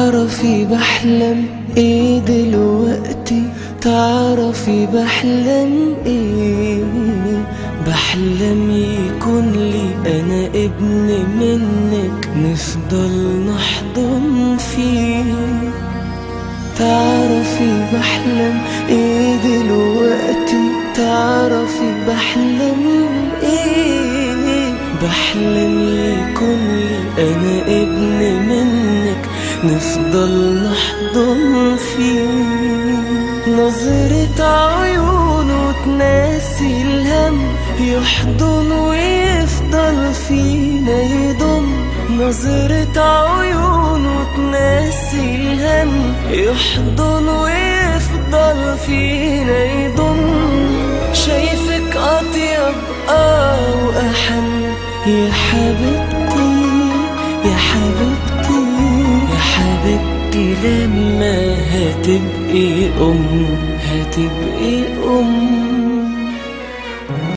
تعرفي بحلم ايه دلوقتي تعرفي بحلم ايه بحلم يكون لي انا ابن منك نفضل نحضن فيه تعرفي بحلم ايه دلوقتي تعرفي بحلم ايه بحلم يكون لي انا ابن منك نفضل نحضن فيه نظرة عيونه تناسي الهم يحضن ويفضل فينا يضم نظرة عيونه تناسي الهم يحضن ويفضل فينا يضم شايفك أطيب آه وأحن يا حبيبتي يا حبيبتي يا حبيبتي لما هتبقي أم هتبقي أم